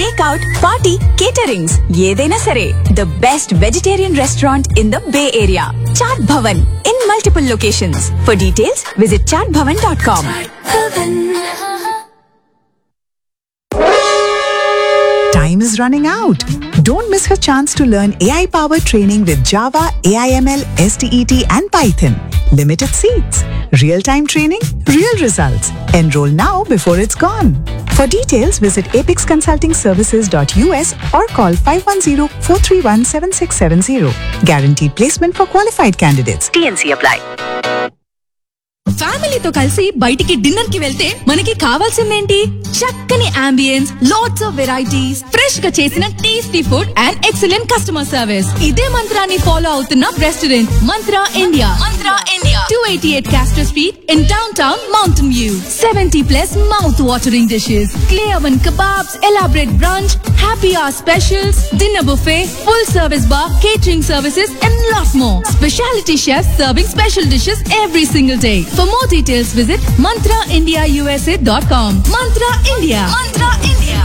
Takeout party caterings ఏదైనా సరే the best vegetarian restaurant in the Bay Area Chaat Bhavan in multiple locations for details visit Chaat Bhavan dot com Time is running out. Don't miss her chance to learn AI powered training with Java, AIML, STET, and Python. Limited seats. Real time training, real results. Enroll now before it's gone. For details, visit apexconsultingservices.us or call 510 431 7670. Guaranteed placement for qualified candidates. TNC apply. ఫ్యామిలీతో కలిసి బయటికి dinner కి వెళ్తే మనకి కావాల్సిందేంటి చక్కని ambience lots of varieties fresh గా చేసిన tasty food and excellent customer service ఇదే మంత్రాన్ని ఫాలో అవుతున్న restaurant Mantra India Mantra India two eighty eight Castro Street in downtown Mountain View seventy plus mouth watering dishes clay oven kebabs, elaborate brunch, happy hour specials, dinner buffet, full service bar, catering services, and lot more. Specialty chefs serving special dishes every single day. For more details, visit mantraindiausa.com. Mantra India. Mantra India.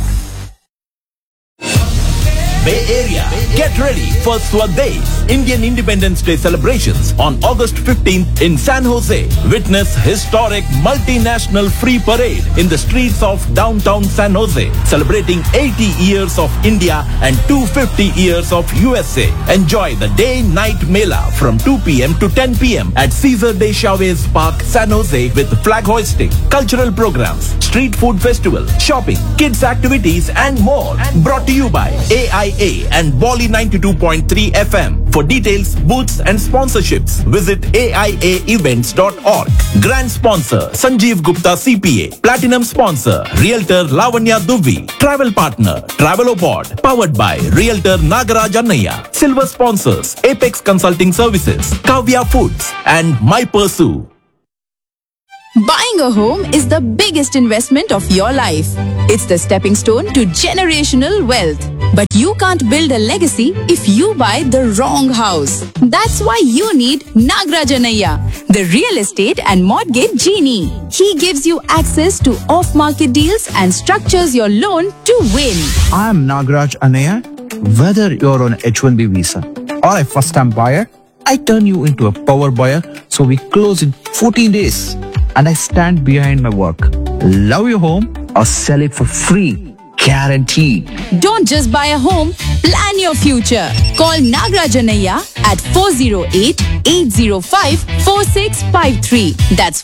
Bay Area. Get ready for Swadesh Indian Independence Day celebrations on August 15th in San Jose. Witness historic multinational free parade in the streets of downtown San Jose, celebrating 80 years of India and 250 years of USA. Enjoy the day-night mela from 2 p.m. to 10 p.m. at Caesar de Chavez Park, San Jose with flag hoisting, cultural programs, street food festival, shopping, kids activities and more. Brought to you by AIA and Bolly 92.3 FM. For details, booths and sponsorships, visit AIAevents.org. Grand sponsor Sanjeev Gupta CPA. Platinum sponsor Realtor Lavanya Duvi. Travel partner Travelopod. Powered by Realtor Nagaraj Annaya. Silver sponsors Apex Consulting Services, Kavya Foods and My Pursue. Buying a home is the biggest investment of your life. It's the stepping stone to generational wealth. But you can't build a legacy if you buy the wrong house. That's why you need Nagrajanaya, the real estate and mortgage genie. He gives you access to off-market deals and structures your loan to win. I am Nagraj Anaya. Whether you're on H1B visa or a first time buyer, I turn you into a power buyer so we close in 14 days. And I stand behind my work. Love your home or sell it for free. Guaranteed. Don't just buy a home, plan your future. Call Nagrajanaya at 408-805-4653. That's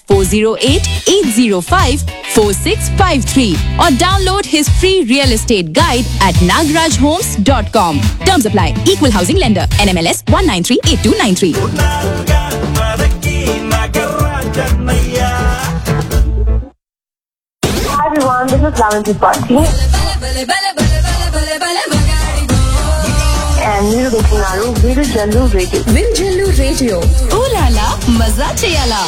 408-805-4653. Or download his free real estate guide at nagrajhomes.com. Terms apply. Equal housing lender. NMLS 1938293. Hi everyone, this is Lavin Tripathi and మీరు చూస్తున్నారు వీరు జల్లు radio వింజల్లు radio ఊలాలా మజా చేయాలా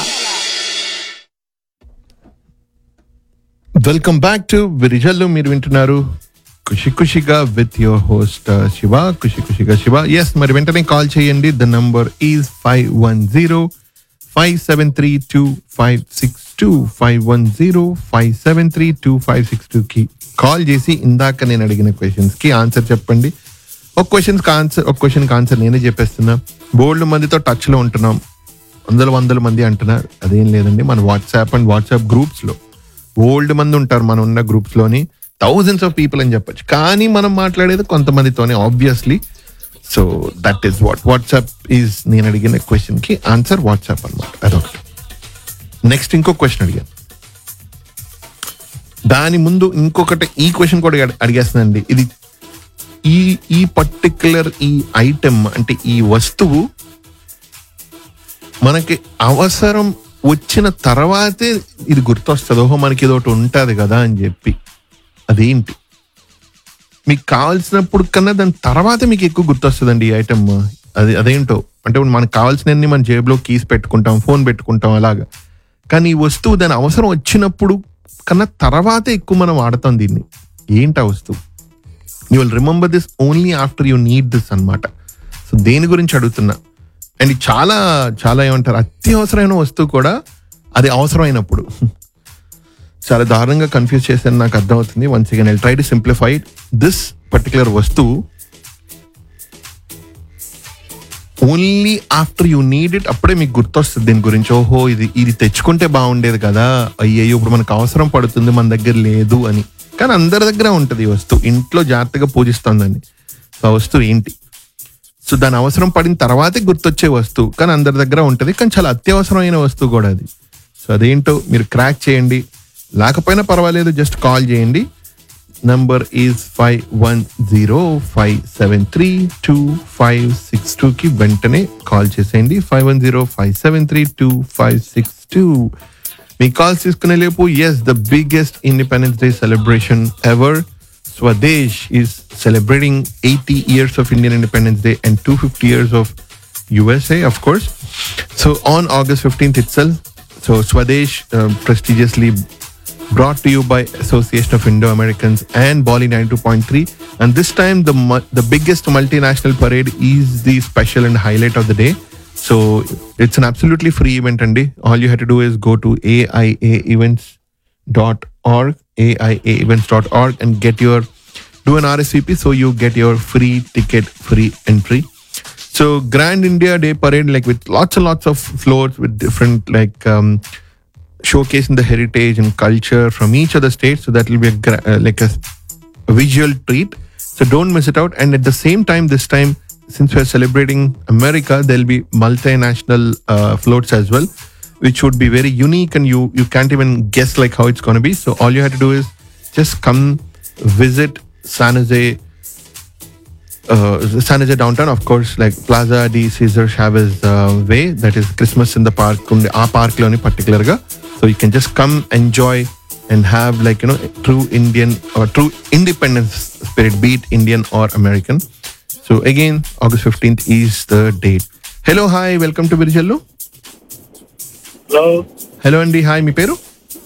welcome back to Virijallu మీరు వింటున్నారు ఖుషి ఖుషిగా విత్ యువర్ హోస్ట్ శివ ఖుషి ఖుషిగా శివ ఎస్ మరి వెంటనే కాల్ చేయండి the number is five one zero five seven three two five six two five one zero five seven three two five six two కి కాల్ చేసి ఇందాక నేను అడిగిన క్వశ్చన్స్ కి ఆన్సర్ చెప్పండి ఒక క్వశ్చన్స్ ఆన్సర్ ఒక క్వశ్చన్ ఆన్సర్ నేనే చెప్పేస్తున్నా బోల్డ్ మందితో టచ్ లో ఉంటున్నాం వందల వందల మంది అంటున్నారు అదేం లేదండి మన వాట్సాప్ అండ్ వాట్సాప్ గ్రూప్స్ లో ఓల్డ్ మంది ఉంటారు మనం ఉన్న గ్రూప్స్ లోని థౌజండ్స్ ఆఫ్ పీపుల్ అని చెప్పొచ్చు కానీ మనం మాట్లాడేది కొంతమందితోనే obviously so that is what WhatsApp is నేను అడిగిన క్వశ్చన్ కి ఆన్సర్ వాట్సాప్ అనమాట అదొకటి నెక్స్ట్ ఇంకో క్వశ్చన్ అడిగాను దాని ముందు ఇంకొకటి ఈ క్వశ్చన్ కూడా అడి- అడిగేస్తుందండి ఇది ఈ ఈ పర్టికులర్ ఈ ఐటెం అంటే ఈ వస్తువు మనకి అవసరం వచ్చిన తర్వాతే ఇది గుర్తొస్తుంది ఓహో మనకి ఇది ఒకటి ఉంటుంది కదా అని చెప్పి అదేంటి మీకు కావాల్సినప్పుడు కన్నా దాని తర్వాత మీకు ఎక్కువ గుర్తొస్తుందండి ఈ ఐటమ్ అది అదేంటో అంటే ఇప్పుడు మనకు కావాల్సినన్ని మన జేబులో కీస్ పెట్టుకుంటాం ఫోన్ పెట్టుకుంటాం అలాగా కానీ ఈ వస్తువు దాని అవసరం వచ్చినప్పుడు కన్నా తర్వాతే ఎక్కువ మనం వాడతాం దీన్ని ఏంటి ఆ వస్తువు you will remember this only after you need this అన్నమాట సో దేని గురించి అడుగుతున్నా అండ్ ఇది చాలా చాలా ఏమంటారు అత్యవసరమైన వస్తువు కూడా అది అవసరమైనప్పుడు చాలా దారుణంగా కన్ఫ్యూజ్ చేశాను నాకు అర్థమవుతుంది once again I try to simplified this particular వస్తువు only after you need it అప్పుడే మీకు గుర్తొస్తుంది దీని గురించి ఓహో ఇది ఇది తెచ్చుకుంటే బాగుండేది కదా అయ్యయ్యో ఇప్పుడు మనకు అవసరం పడుతుంది మన దగ్గర లేదు అని కానీ అందరి దగ్గర ఉంటుంది ఈ వస్తువు ఇంట్లో జాగ్రత్తగా పూజిస్తుందండి సో ఆ వస్తువు ఏంటి సో దాని అవసరం పడిన తర్వాతే గుర్తొచ్చే వస్తువు కానీ అందరి దగ్గర ఉంటుంది కానీ చాలా అత్యవసరమైన వస్తువు కూడా అది సో అదేంటో మీరు క్రాక్ చేయండి లేకపోయినా పర్వాలేదు జస్ట్ కాల్ చేయండి number is five one zero five seven three two five six two కి వెంటనే కాల్ చేసేయండి five one zero five seven three two five six two మీ కాల్స్ తీసుకునే లేపు yes the biggest Independence Day celebration ever Swadesh is celebrating eighty years of Indian Independence Day and two fifty years of USA, of course. So on August 15th itself, so Swadesh uh, prestigiously brought to you by Association of Indo-Americans and Bali 92.3. And this time, the mu- the biggest multinational parade is the special and highlight of the day. So it's an absolutely free event, Andy. All you have to do is go to aiaevents.org, aiaevents.org, and get your do an RSVP so you get your free ticket, free entry. So Grand India Day Parade, like with lots and lots of floats with different like um, showcasing the heritage and culture from each of the states. So that will be a gra- uh, like a, a visual treat. So don't miss it out. And at the same time, this time since we're celebrating America, there'll be multinational uh, floats as well, which would be very unique and you you can't even guess like how it's going to be. So all you have to do is just come visit San Jose uh, San Jose downtown, of course, like Plaza de Cesar Chavez uh, Way, that is Christmas in the park, ఉంది. ఆ park లోని particular గా so you can just come enjoy and have like you know true Indian true independence spirit beat Indian or American so again August fifteenth is the date hello hi welcome to Virijallu hello hello అండి hi మీ పేరు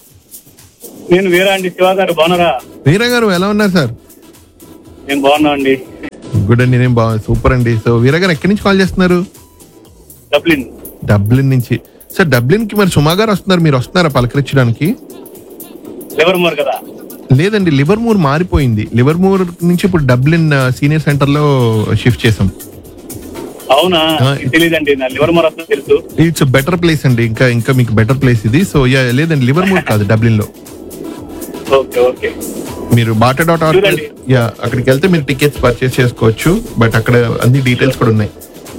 నేను వీరా అండి శివ గారు బాగున్నారా వీరా గారు ఎలా ఉన్నారు సార్ నేను బాగున్నా అండి గుడ్ అండి నేను బాగా సూపర్ అండి సో వీరా గారు ఎక్కడి నుంచి కాల్ చేస్తున్నారు డబ్లిన్ డబ్లిన్ నుంచి సార్ డబ్లిన్ కి మరి సుమా గారు వస్తున్నారు మీరు వస్తున్నారా పలకరించడానికి లివర్మోర్ కదా లేదండి లివర్మూర్ మారిపోయింది లివర్మూర్ నుంచి ఇప్పుడు డబ్లిన్ సీనియర్ సెంటర్ లో షిఫ్ట్ చేసాం అవునా ఆ, తెలియదండి నా లివర్మోర్ వస్తుందో తెలుసు ఇట్స్ బెటర్ ప్లేస్ అండి ఇంకా ఇంకా మీకు బెటర్ ప్లేస్ ఇది సో యా లేదండి లివర్మూర్ కాదు డబ్లిన్ లో ఓకే ఓకే మీరు బాటా డాట్ ఆర్గ్ చూడండి. యా అక్కడికి వెళ్తే మీరు టికెట్స్ పర్చేస్ చేసుకోవచ్చు బట్ అక్కడ అన్ని డీటెయిల్స్ కూడా ఉన్నాయి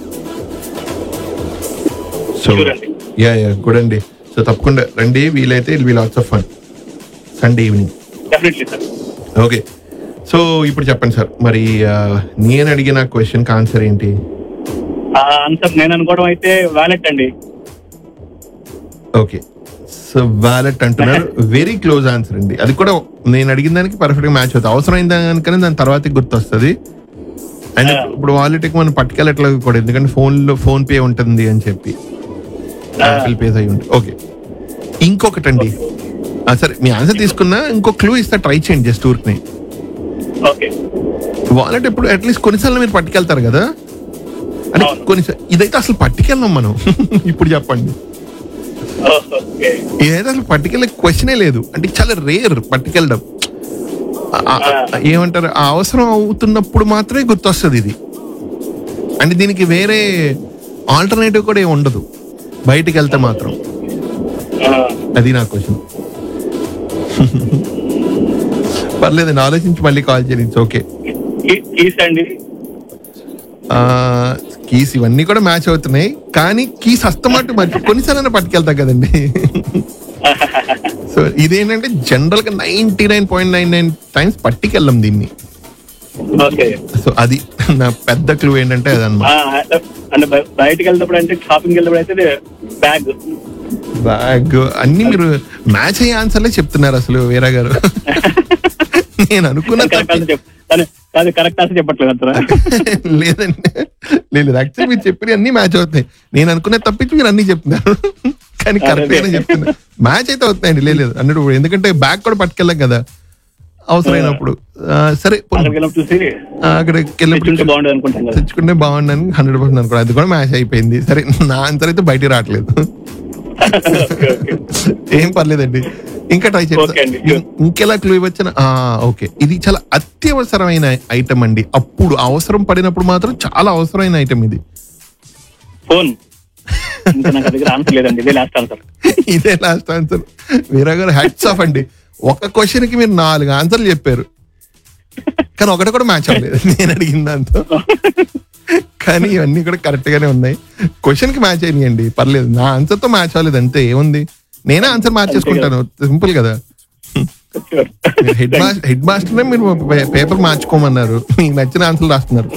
సో చూడండి. యా యా గుడ్ అండి సో తప్పకుండా రండి వీలైతే it'll be lots of fun Sunday evening definitely sir okay so ఇప్పుడు చెప్పండి సార్ మరి ఆ, నేను అడిగిన క్వశ్చన్ ఆన్సర్ ఏంటి ఆ ఆన్సర్ నేను అనుకోవడం అయితే వ్యాలెట్ అండి ఓకే సో వ్యాలెట్ అంటున్నారు వెరీ క్లోజ్ ఆన్సర్ అండి అది కూడా నేను అడిగిన దానికి పర్ఫెక్ట్ గా మ్యాచ్ అవుతుంది అవసరమైన దానికనే దాని తర్వాత గుర్తొస్తుంది అండ్ Yeah. ఇప్పుడు వాలెట్ మనం పట్టుకెళ్ళట్లేదు కూడా ఎందుకంటే ఫోన్ లో ఫోన్ పే ఉంటుంది అని చెప్పి యాపిల్ పే అయి ఉంటుంది ఓకే ఇంకొకటండి ఆ, సరే మీ ఆన్సర్ తీసుకున్నా ఇంకో క్లూ ఇస్తా ట్రై చేయండి జస్ట్ ఊరికి ఓకే వాలెట్ ఇప్పుడు అట్లీస్ట్ కొన్నిసార్లు మీరు పట్టుకెళ్తారు కదా అంటే అవును. కొన్నిసార్లు ఇదైతే అసలు పట్టుకెళ్ళాం మనం ఇప్పుడు చెప్పండి ఓకే ఇదైతే అసలు పట్టుకెళ్ళే క్వశ్చనే లేదు అంటే చాలా రేర్ పట్టుకెళ్ళడం ఆ- ఆ- ఆ- ఏమంటారు ఆ అవసరం అవుతున్నప్పుడు మాత్రమే గుర్తొస్తుంది ఇది అంటే దీనికి వేరే ఆల్టర్నేటివ్ కూడా ఏమి ఉండదు బయటికి వెళ్తే మాత్రం అది నా క్వశ్చన్ పర్లేదండి ఆలోచించి మళ్ళీ కాల్ చేయండి ఓకే కీస్ అండి కీస్ ఇవన్నీ కూడా మ్యాచ్ అవుతున్నాయి కానీ కీస్ హస్తమాట మరి కొన్నిసార్లు పట్టుకెళ్తా కదండి సో ఇదేంటంటే జనరల్ గా ninety nine point nine nine times పట్టుకెళ్ళం దీన్ని ఓకే సో అది నా పెద్ద క్లూ ఏంటంటే అదనమాట అంటే బయ- బయటికి వెళ్తప్పుడు అంటే షాపింగ్ వెళ్తప్పుడు అయితే బ్యాగ్ బ్యాగ్ అన్ని మీరు మ్యాచ్ అయ్యే ఆన్సర్లే చెప్తున్నారు అసలు వీరా గారు నేను అనుకున్న కరెక్ట్ ఆన్సర్ చెప్ అది కరెక్ట్ ఆన్సర్ చెప్పట్లేదు అంటారా లేదండి లేదు యాక్చువల్లీ మీరు చెప్పిన అన్ని మ్యాచ్ అవుతాయి నేను అనుకునే తప్పించి మీరు అన్ని చెప్తున్నారు కానీ కరెక్ట్ గానే చెప్తున్నా మ్యాచ్ అయితే అవుతాయండి లేదు లేదు అన్నట్టు ఇప్పుడు ఎందుకంటే బ్యాగ్ కూడా పట్టుకెళ్ళాం కదా అవసరమైనప్పుడు ఆ, సరే పోనీ. అక్కడికి వెళ్ళినప్పుడు చూసి ఆ, అక్కడికి తెచ్చుంటే వెళ్ళినప్పుడు బాగుండదు అనుకుంటాం కదా తెచ్చుకుంటే బాగుండని హండ్రెడ్ పర్సెంట్ అనుకో అది కూడా మ్యాచ్ అయిపోయింది సరే నా ఆన్సర్ అయితే బయటికి రావట్లేదు ఓకే ఓకే ఏం పర్లేదండి ఇంకా ట్రై Okay అండి, చేయండి ఇంకెలా క్లూ ఇవ్వచ్చిన ఓకే ఇది చాలా అత్యవసరమైన ఐటమ్ అండి అప్పుడు అవసరం పడినప్పుడు మాత్రం చాలా అవసరమైన ఐటమ్ ఇది ఫోన్ ఇంకా నాకు దగ్గర ఆన్సర్ లేదండి ఇదే లాస్ట్ ఆన్సర్ ఇదే లాస్ట్ ఆన్సర్ వీరా గారు హ్యాట్స్ ఆఫ్ అండి ఒక క్వశ్చన్ కి మీరు నాలుగు ఆన్సర్లు చెప్పారు కానీ ఒకటి కూడా మ్యాచ్ అవ్వలేదు నేను అడిగిన దాంతో కానీ ఇవన్నీ కూడా కరెక్ట్ గానే ఉన్నాయి క్వశ్చన్ కి మ్యాచ్ అయినాయండి పర్లేదు నా ఆన్సర్ తో మ్యాచ్ అవ్వలేదు అంతే ఏముంది నేనే ఆన్సర్ మ్యాచ్ చేసుకుంటాను సింపుల్ కదా మీరు హెడ్ మాస్టర్ హెడ్ మాస్టర్ మీరు పేపర్ మార్చుకోమన్నారు మీకు నచ్చిన ఆన్సర్ రాస్తున్నారు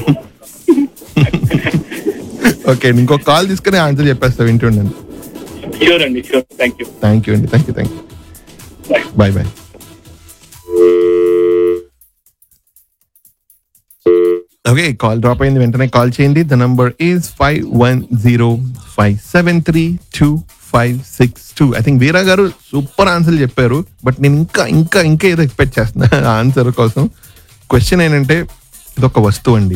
ఓకే అండి ఇంకో కాల్ తీసుకుని ఆన్సర్ చెప్పేస్తా వింటుండండి షూర్ అండి sure thank you thank you అండి thank you thank you bye bye bye okay call drop అయింది వెంటనే కాల్ చేయండి the number is five one zero five seven three two five six two I think Veera గారు super answer చెప్పారు but నేను ఇంకా ఇంకా ఇంకా ఏదో ఎక్స్పెక్ట్ చేస్తున్నా ఆన్సర్ కోసం క్వశ్చన్ ఏంటంటే ఇదొక వస్తువు అండి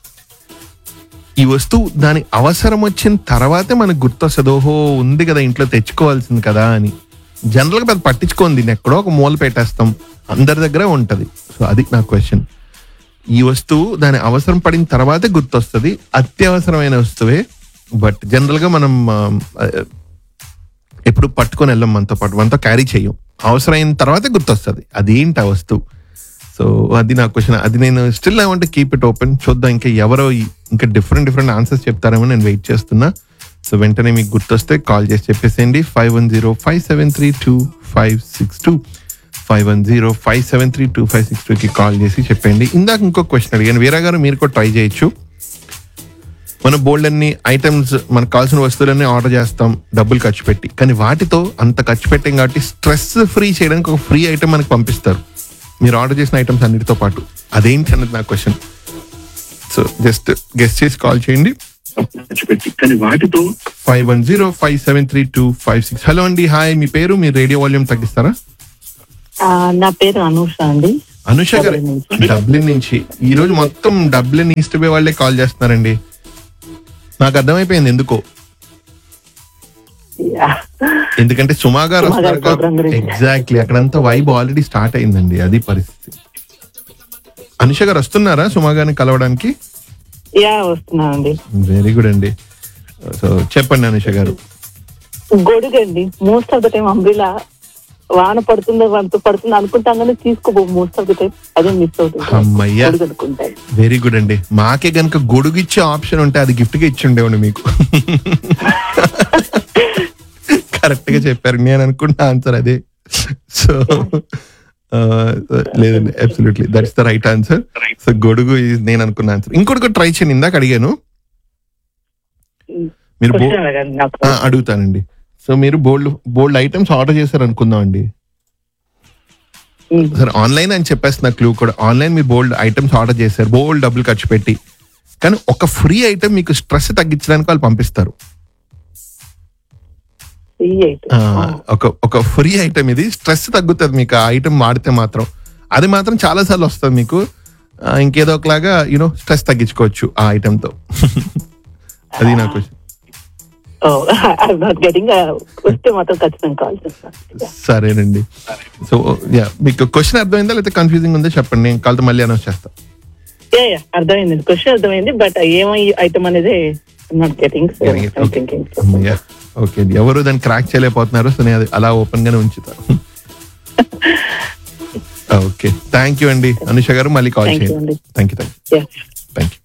ఈ వస్తువు దాని అవసరం వచ్చిన తర్వాతే మనకు గుర్తొస్తుంది ఓహో ఉంది కదా ఇంట్లో తెచ్చుకోవాల్సింది కదా అని జనరల్ గా పెద్ద పట్టించుకోండి దీన్ని ఎక్కడో ఒక మూల పెట్టేస్తాం అందరి దగ్గర ఉంటది సో అది నా క్వశ్చన్ ఈ వస్తువు దాని అవసరం పడిన తర్వాతే గుర్తొస్తుంది అత్యవసరమైన వస్తువే బట్ జనరల్ గా మనం ఆ, ఎప్పుడు పట్టుకొని వెళ్ళం మనతో పాటు మనతో క్యారీ చేయం అవసరమైన తర్వాతే గుర్తొస్తుంది అదేంటి ఆ వస్తువు సో అది నా క్వశ్చన్ అది నేను still I want keep it open చూద్దాం ఇంకా ఎవరో ఈ- ఇంకా డిఫరెంట్ డిఫరెంట్ ఆన్సర్స్ చెప్తారేమో నేను వెయిట్ చేస్తున్నా సో వెంటనే మీకు గుర్తొస్తే కాల్ చేసి చెప్పేసేయండి five one zero five seven three two five six two five one zero five seven three two five six టూకి కాల్ చేసి చెప్పండి ఇందాక ఇంకో క్వశ్చన్ అడిగాను వీరా గారు మీరు కూడా ట్రై చేయొచ్చు మన బోల్డ్ అన్ని ఐటమ్స్ మనకు కావాల్సిన వస్తువులన్నీ ఆర్డర్ చేస్తాం డబ్బులు ఖర్చు పెట్టి కానీ వాటితో అంత ఖర్చు పెట్టాం కాబట్టి స్ట్రెస్ ఫ్రీ చేయడానికి ఒక ఫ్రీ ఐటమ్ మనకు పంపిస్తారు మీరు ఆర్డర్ చేసిన ఐటమ్స్ అన్నిటితో పాటు అదేంటి అన్నది నా క్వశ్చన్ సో జస్ట్ గెస్ట్ చేసి కాల్ చేయండి కానీ వాటితో five one zero five seven three two five six hello అండి హాయ్ మీ పేరు మీ రేడియో వాల్యూమ్ తగ్గిస్తారా ఆ, నా పేరు అనూష అండి అనుష గారు డబ్లిన్ నుంచి ఈ రోజు మొత్తం డబ్లిన్ ఈస్ట్ బే వాళ్ళే కాల్ చేస్తున్నారండి నాకు అర్థమైపోయింది ఎందుకో యా. ఎందుకంటే సుమా గారు సుమా గారి program వస్తున్నారు గురించి. ఎగ్జాక్ట్లీ అక్కడంతా వైబ్ ఆల్రెడీ స్టార్ట్ అయిందండి అది పరిస్థితి అనుష గారు వస్తున్నారా సుమా గారిని కలవడానికి యా వస్తున్నానండి వెరీ గుడ్ అండి సో చెప్పండి అనుష గారు గొడుగండి most of the time umbrella వాన పడుతుందో వానతో పడుతుంది అనుకుంటాం కానీ తీసుకోబో మోస్ట్ ఆఫ్ ద టైం అదే మిస్ అవుతుంది అమ్మయ్యా. గొడుగు అనుకుంటాను వెరీ గుడ్ అండి మాకే గనుక గొడుగు ఇచ్చే ఆప్షన్ ఉంటే అది గిఫ్ట్ గా ఇచ్చి ఉండేవాడు మీకు కరెక్ట్ గా చెప్పారు నేను అనుకున్న ఆన్సర్ అదే సో లేదండి absolutely that's the right answer so గొడుగు is నేను అనుకున్న ఆన్సర్ ఇంకోటి ట్రై చేయండి ఇందాక అడిగాను మీరు బో- Question అడగండి నాకు ఆ, అడుగుతానండి సో మీరు బోల్డ్ బోల్డ్ ఐటమ్స్ ఆర్డర్ చేశారు అనుకుందాం అండి ఉమ్. సరే ఆన్లైన్ అని చెప్పేస్తున్న క్లూ కూడా ఆన్లైన్ మీరు బోల్డ్ ఐటమ్స్ ఆర్డర్ చేశారు బోల్డ్ డబ్బులు ఖర్చు పెట్టి కానీ ఒక ఫ్రీ ఐటమ్ మీకు స్ట్రెస్ తగ్గించడానికి వాళ్ళు పంపిస్తారు ఈ ఐటమ్. ఆ, ఒక ఒక ఫ్రీ ఐటమ్ ఇది స్ట్రెస్ తగ్గుతుంది మీకు ఆ ఐటమ్ వాడితే మాత్రం అది మాత్రం చాలా సార్లు వస్తుంది మీకు ఆ, ఇంకేదో ఒకలాగా యూనో స్ట్రెస్ తగ్గించుకోవచ్చు ఆ ఐటమ్ తో అది నా question oh I'm not getting వస్తే మాత్రం ఖచ్చితంగా కాల్ చేస్తాను సరేనండి సో యా మీకు క్వశ్చన్ అర్థమైందా లేకపోతే కన్ఫ్యూజింగ్ ఉందా చెప్పండి నేను కాల్తో మళ్ళీ అనౌన్స్ చేస్తా యా యా అర్థమైంది క్వశ్చన్ అర్థమైంది బట్ ఏమై ఐటమ్ అనేది not getting so I'm thinking అమ్మయ్య. ఓకే అండి ఎవరు దాన్ని క్రాక్ చేయలేకపోతున్నారు సో నేను అది అలా ఓపెన్ గానే ఉంచుతా ఓకే థ్యాంక్ యూ అండి అనుష గారు మళ్ళీ కాల్ Thank you చేయండి అండి. Thank you thank you yeah thank you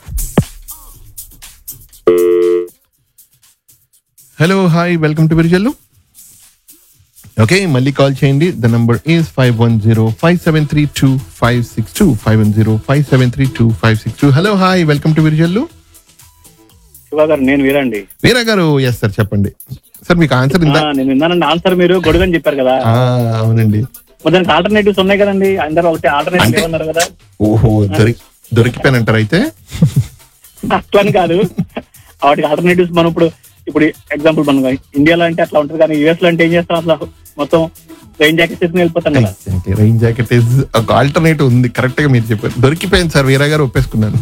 hello hi welcome to Virijallu okay మళ్ళీ కాల్ చేయండి the number is five one zero five seven three two five six two five one zero five seven three two five six two hello hi welcome to Virijallu Shiva గారు నేను వీరండి వీరా గారు yes sir చెప్పండి sir మీకు answer ఆ, ఇందా నేను విన్నానండి ఆన్సర్ మీరు గొడుగు అని చెప్పారు కదా ఆ, అవునండి మరి దానికి ఆల్టర్నేటివ్స్ ఉన్నాయి కదండి అందరూ ఒకటి అంటే- ఆల్టర్నేటివ్ ఉన్నారు కదా ఓహో దొరికి దొరికిపోయినంటారు అయితే అట్లా అని కాదు వాటికి ఆల్టర్నేటివ్స్ మనం ఇప్పుడు ఇప్పుడు ఎగ్జాంపుల్ మనం ఇండియాలో అంటే అట్లా ఉంటుంది కానీ యుఎస్ లో అంటే ఏం చేస్తాం అసలు మొత్తం రైన్ జాకెట్ తీసుకుని వెళ్ళిపోతాం కదా రైన్ జాకెట్ ఇస్ ఒక ఆల్టర్నేటివ్ ఉంది కరెక్ట్ గా మీరు చెప్పారు దొరికిపోయింది సార్ వీరా గారు ఒప్పేసుకున్నాను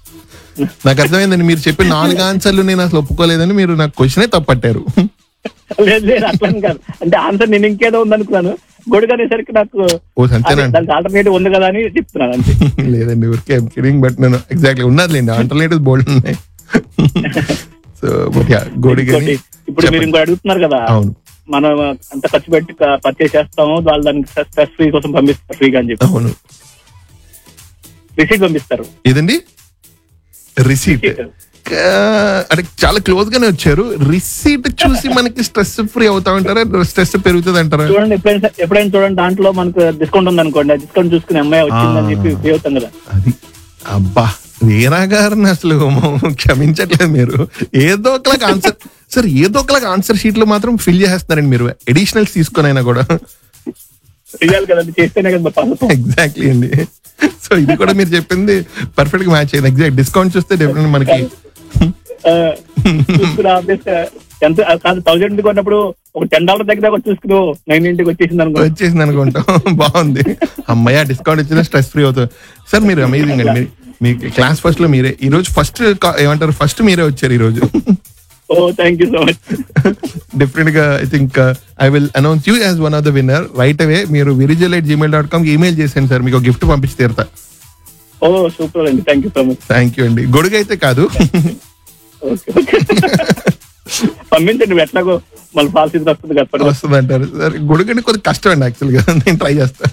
నాకు అర్థమైందండి మీరు చెప్పిన నాలుగు ఆన్సర్లు నేను అసలు ఒప్పుకోలేదని మీరు నాకు క్వశ్చనే తప్పట్టారు లేదు లేదు అట్లా అని కాదు అంటే ఆన్సర్ నేను ఇంకేదో ఉందనుకున్నాను గొడుగు అనేసరికి నాకు ఓ, అంతేనా? అదే, దానికి ఆల్టర్నేటివ్ ఉంది కదా అని చెప్తున్నాను అంతే లేదండి ఊరికే కిడింగ్ బట్ నేను ఎగ్జాక్ట్లీ ఉన్నదిలేండి ఆల్టర్నేటివ్ బోల్డ్ ఉన్నాయి సో బట్ యా గోడిగని ఇంకోటి, ఇప్పుడు మీరు ఇంకోటి అడుగుతున్నారు కదా అవును మనం అంత ఖర్చు పెట్టి పర్చేస్ చేస్తాము వాళ్ళు దానికి స్ట్రెస్ ఫ్రీ కోసం పంపిస్తారు ఫ్రీగా అని చెప్పి అవును రిసీట్ పంపిస్తారు ఏదండి రిసీట్ అంటే చాలా క్లోజ్ గానే వచ్చారు రిసీట్ చూసి మనకి స్ట్రెస్ ఫ్రీ అవుతా ఉంటారా స్ట్రెస్ పెరుగుతుంది అంటారా చూడండి ఎప్పుడైనా ఎప్పుడైనా చూడండి దాంట్లో మనకు డిస్కౌంట్ ఉంది అనుకోండి ఆ డిస్కౌంట్ చూసుకుని అమ్మాయి వచ్చిందని చెప్పి ఫ్రీ అవుతాం కదా అది అబ్బా వీరా గారిని అసలు క్షమించట్లేదు మీరు ఏదో ఒకలాగా ఆన్సర్ సార్ ఏదో ఒకలాగా ఆన్సర్ షీట్ లో మాత్రం ఫిల్ చేస్తున్నారండి మీరు అడిషనల్స్ తీసుకొని అయినా కూడా చేయాలి కదండి చేస్తేనే కదా మరి పద్ధతి. ఎగ్జాక్ట్లీ అండి సో ఇది కూడా మీరు చెప్పింది పర్ఫెక్ట్ గా మ్యాచ్ అయింది ఎగ్జాక్ట్ డిస్కౌంట్ చూస్తే డెఫినెట్ మనకి ఆ, చూసుకుని ఆపేస్తే ఎంత కాదు థౌజండ్ కొన్నప్పుడు ఒక టెన్ డాలర్ దగ్గర కూడా చూసుకుని నైన్ ఇంటికి వచ్చేసింది అనుకో వచ్చేసింది అనుకుంటాం బాగుంది అమ్మయ్య డిస్కౌంట్ ఇచ్చిన స్ట్రెస్ ఫ్రీ అవుతుంది సార్ మీరు అమేజింగ్ అండి మీరు మీ క్లాస్ ఫస్ట్ లో మీరే ఈ రోజు ఫస్ట్ ఏమంటారు ఫస్ట్ మీరే వచ్చారు ఈ రోజు oh thank you so much definite గా I think I will announce you as one of the winner right away మీరు Virijal at Gmail dot com email చేసాను సార్ మీకు గిఫ్ట్ పంపించి తీరుతా ఓ సూపర్ అండి thank you so much thank you అండి గొడుగు అయితే కాదు ఓకే ఓకే పంపించండి నువ్వు ఎట్లాగో మళ్ళీ పాలసీ వస్తుంది కదా పని. వస్తుంది అంటారు సార్ గొడుగు అంటే కొద్దిగా కష్టం అండి యాక్చువల్ గా నేను ట్రై చేస్తా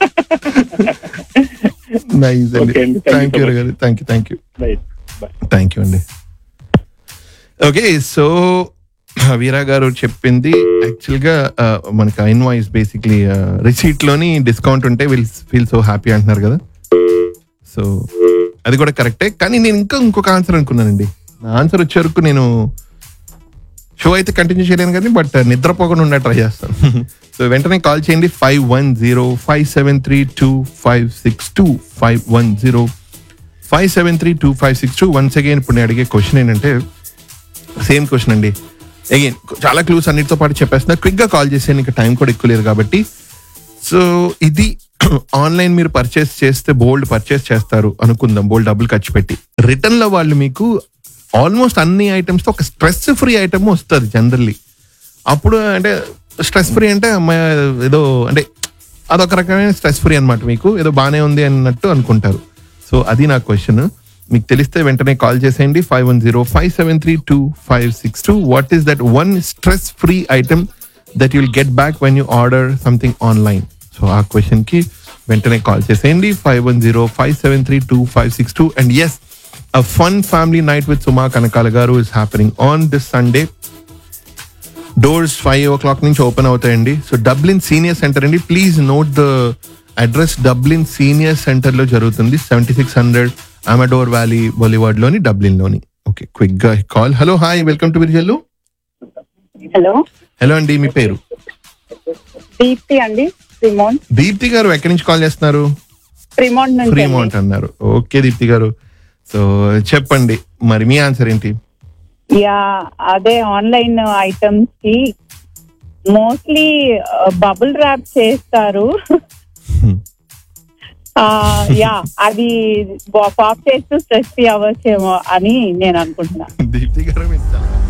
నైస్ అండి Okay అండి. Thank you thank you so much. గారు thank you thank you Right. Bye. Thank you అండి ఓకే సో వీరా గారు చెప్పింది యాక్చువల్ గా ఆ, మనకి ఇన్వాయిస్ బేసిక్లీ రిసీట్ లోని డిస్కౌంట్ ఉంటే విల్ ఫీల్ సో హ్యాపీ అంటున్నారు కదా సో అది కూడా కరెక్టే కానీ నేను ఇంకా ఇంకొక ఆన్సర్ అనుకున్నానండి నా ఆన్సర్ వచ్చే వరకు నేను షో అయితే కంటిన్యూ చేయలేను కానీ బట్ నిద్రపోకుండా ఉండే ట్రై చేస్తాను సో వెంటనే కాల్ చేయండి five one zero five seven three two five six two five one zero five seven three two five six two once again ఇప్పుడు నేను అడిగే క్వశ్చన్ ఏంటంటే సేమ్ క్వశ్చన్ అండి అగైన్ చాలా క్లూస్ అన్నిటితో పాటు చెప్పేస్తున్నా క్విక్ గా కాల్ చేసాను ఇంకా టైం కూడా ఎక్కువ లేదు కాబట్టి సో ఇది ఆన్లైన్ మీరు పర్చేస్ చేస్తే బోల్డ్ పర్చేస్ చేస్తారు అనుకుందాం బోల్డ్ డబ్బులు ఖర్చు పెట్టి రిటర్న్ లో వాళ్ళు మీకు ఆల్మోస్ట్ అన్ని ఐటమ్స్ తో ఒక స్ట్రెస్ ఫ్రీ ఐటమ్ వస్తుంది జనరల్లీ అప్పుడు అంటే స్ట్రెస్ ఫ్రీ అంటే అమ్మాయి ఏదో అంటే అదొక రకమైన స్ట్రెస్ ఫ్రీ అన్నమాట మీకు ఏదో బానే ఉంది అన్నట్టు అనుకుంటారు సో అది నా క్వశ్చన్ మీకు తెలిస్తే వెంటనే కాల్ చేసేయండి five one zero five seven three two five six two what is that one stress free item that you'll get back when you order something online so ఆ క్వశ్చన్ కి వెంటనే call చేసేయండి five one zero five seven three two five six two and yes a fun family night with Suma Kanakala గారు is happening on this Sunday doors five o'clock నుంచి open అవుతాయండి so Dublin senior center అండి please note the address Dublin senior center లో జరుగుతుంది seventy six hundred Amador Valley Boulevard లోని Dublin లోని okay quick గా call hello hi welcome to Virijallu hello hello అండి మీ పేరు దీప్తి అండి రిమోట్ దీప్తి గారు ఎక్కడి నుంచి కాల్ చేస్తున్నారు రిమోట్ నుంచి ఫ్రీమౌంట్ అన్నారు ఓకే దీప్తి గారు సో చెప్పండి మరి మీ ఆన్సర్ ఏంటి యా అదే ఆన్లైన్ ఐటమ్స్ కి మోస్ట్లీ బబుల్ ర్యాప్ చేస్తారు ఆ, యా అది పాప్ చేస్తూ స్ట్రెస్ అవ్వచ్చేమో అని నేను అనుకుంటున్నా దీప్తి గారు మీరు చాలా